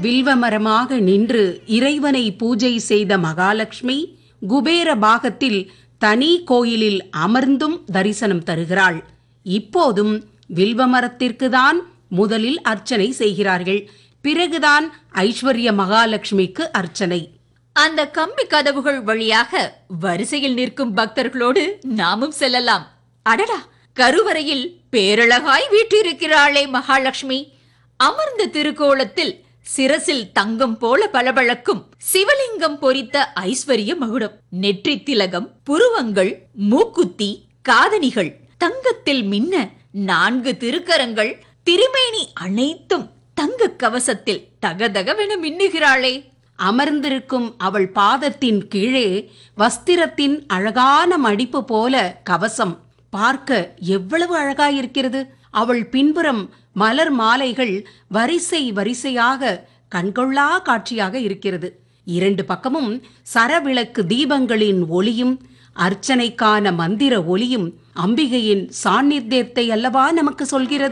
வில்வமரமாக நின்று இறைவனை பூஜை செய்த மகாலட்சுமி குபேர பாகத்தில் தனி கோயிலில் அமர்ந்தும் தரிசனம் தருகிறாள் இப்போதும் வில்வமரத்திற்கு தான் முதலில் அர்ச்சனை செய்கிறார்கள் பிறகுதான் ஐஸ்வர்ய மகாலட்சுமிக்கு அர்ச்சனை அந்த கம்பி கதவுகள் வழியாக வரிசையில் நிற்கும் பக்தர்களோடு நாமும் செல்லலாம் அடடா கருவறையில் பேரழகாய் வீற்றிருக்கிறாளே மகாலட்சுமி அமர்ந்த திருக்கோலத்தில் சிரசில் தங்கம் போல பளபளக்கும் சிவலிங்கம் பொறித்த ஐஸ்வர்ய மகுடம் நெற்றி திலகம் புருவங்கள் மூக்குத்தி காதணிகள் தங்கத்தில் மின்ன நான்கு திருக்கரங்கள் திருமேனி அனைத்தும் தங்க கவசத்தில் தகதகவென மின்னுகிறாளே அமர்ந்திருக்கும் அவள் பாதத்தின் கீழே வஸ்திரத்தின் அழகான மடிப்பு போல கவசம் பார்க்க எவ்வளவு அழகாயிருக்கிறது அவள் பின்புறம் மலர் மாலைகள் வரிசை வரிசையாக கண்கொள்ளா காட்சியாக இருக்கிறது இரண்டு பக்கமும் சரவிளக்கு தீபங்களின் ஒளியும் அர்ச்சனைக்கான மந்திர ஒலியும் அம்பிகையின் சாநித்தியத்தை அல்லவா நமக்கு சொல்கிறது